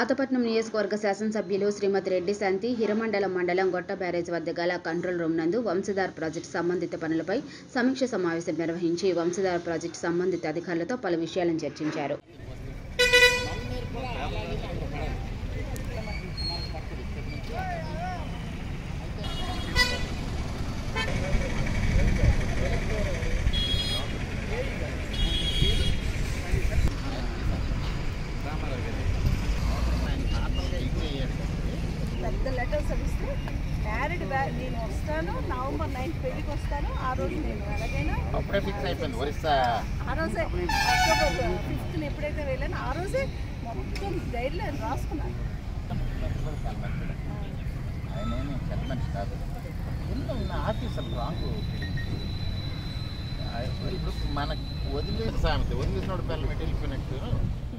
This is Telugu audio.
పాతపట్నం నియోజకవర్గ శాసనసభ్యులు శ్రీమతి రెడ్డి శాంతి హిరమండలం మండలం గొట్ట బ్యారేజ్ వద్ద గల కంట్రోల్ రూమ్ నందు వంశధార ప్రాజెక్టు సంబంధిత పనులపై సమీక్ష సమావేశం నిర్వహించి వంశధార ప్రాజెక్టు సంబంధిత అధికారులతో పలు విషయాలను చర్చించారు పెద్ద లెటర్స్ ఇస్తే మ్యారీడ్ బ్యా నేను వస్తాను నవంబర్ నైన్త్ పెళ్ళికి వస్తాను ఆ రోజు నేను ఎలాగైనా అప్పుడే ఫిక్స్ అయిపోయింది ఒరిస్సా ఆ రోజే అక్టోబర్ ఫిఫ్త్ని ఎప్పుడైతే వెళ్ళానో ఆ రోజే మొత్తం గైడ్ లైన్ రాసుకున్నాను ఆయన ఏమి చెత్త మనిషి కాదు కింద ఉన్న ఆఫీసర్ రాంగ్ ఇప్పుడు మనకు వదిలేసి సామెత వదిలేసినోడు పిల్లలు పెట్టి వెళ్ళిపోయినట్టు